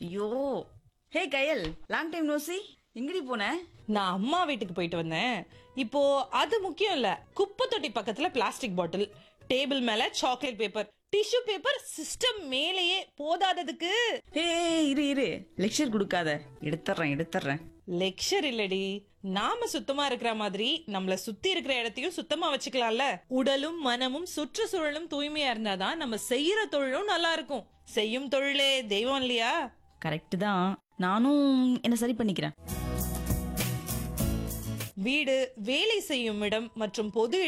ஐயோ hey Kayal long time நோசி எங்கடி போன நான் அம்மா வீட்டுக்கு போயிட்டு வந்தேன் இப்போ அது முக்கியம் இல்ல குப்பை தொட்டி பக்கத்துல பிளாஸ்டிக் பாட்டில் டேபிள் மேல chocolate paper tissue paper system மேலேயே போதாததுக்கு ஹே இரு இரு லெக்சர் கொடுக்காத எடுத்துறேன் எடுத்துறேன் லெக்சர் இல்லடி நாம சுத்தமா இருக்கிற மாதிரி நம்மள சுத்தி இருக்கிற இடத்தையும் சுத்தமா வச்சுக்கலாம்ல உடலும் மனமும் சுற்றுச்சூழலும் தூய்மையா இருந்தாதான் நம்ம செய்யற தொழிலும் நல்லா இருக்கும் செய்யும் தொழிலே தெய்வம் இல்லையா கரெக்ட் தான் நானும் என்ன சரி பண்ணிக்கிறேன் வீடு வேலை செய்யும் இடம் மற்றும் பொது